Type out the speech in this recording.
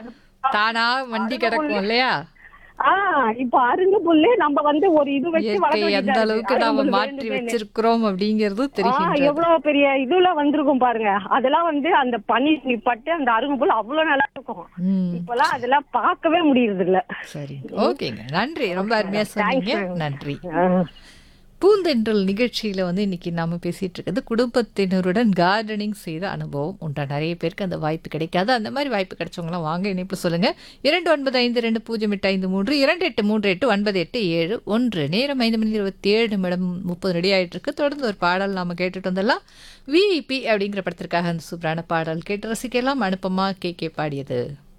அது தானா வண்டி கிடக்கும் இல்லையா ஆ இப்ப அருங்கு புல்லு நம்ம வந்து ஒரு இது வச்சு வளர்க்க இயற்கை எந்த வேண்டியதா அளவுக்கு இருக்கு. நாம அருகம்புல்லு மாற்றி வேண்டுமேன்னு. வச்சிருக்கிறோம் அப்படிங்கிறது ஆ, தெரிகின்றது எவ்வளவு பெரிய இதுல வந்திருக்கும் பாருங்க அதெல்லாம் வந்து அந்த பனி பட்டு அந்த அருகம்புல் அவ்வளவு நல்லா இருக்கும் ம் இப்பெல்லாம் அதெல்லாம் பார்க்கவே முடியறது இல்ல சரி ஓகேங்க நன்றி ரொம்ப அருமையா சொன்னீங்க நன்றி ஆ. பூந்தென்றல் நிகழ்ச்சியில வந்து இன்னைக்கு நாம பேசிட்டு இருக்கிறது குடும்பத்தினருடன் கார்டனிங் செய்த அனுபவம் உண்டா நிறைய பேருக்கு அந்த வாய்ப்பு கிடைக்காது அந்த மாதிரி வாய்ப்பு கிடைச்சவங்களாம் வாங்க இணைப்பு சொல்லுங்க இரண்டு ஒன்பது ஐந்து ரெண்டு பூஜ்ஜியம் எட்டு ஐந்து மூன்று இரண்டு எட்டு மூன்று எட்டு ஒன்பது எட்டு ஏழு ஒன்று நேரம் ஐந்து மணி இருபத்தி ஏழு நிமிடம் முப்பது ரெடி ஆயிட்டு இருக்கு தொடர்ந்து ஒரு பாடல் நாம கேட்டுட்டு வந்துடலாம் விஐபி அப்படிங்கிற படத்திற்காக அந்த சூப்பரான பாடல் கேட்டு ரசிக்கலாம் அனுப்பமா கே கே பாடியது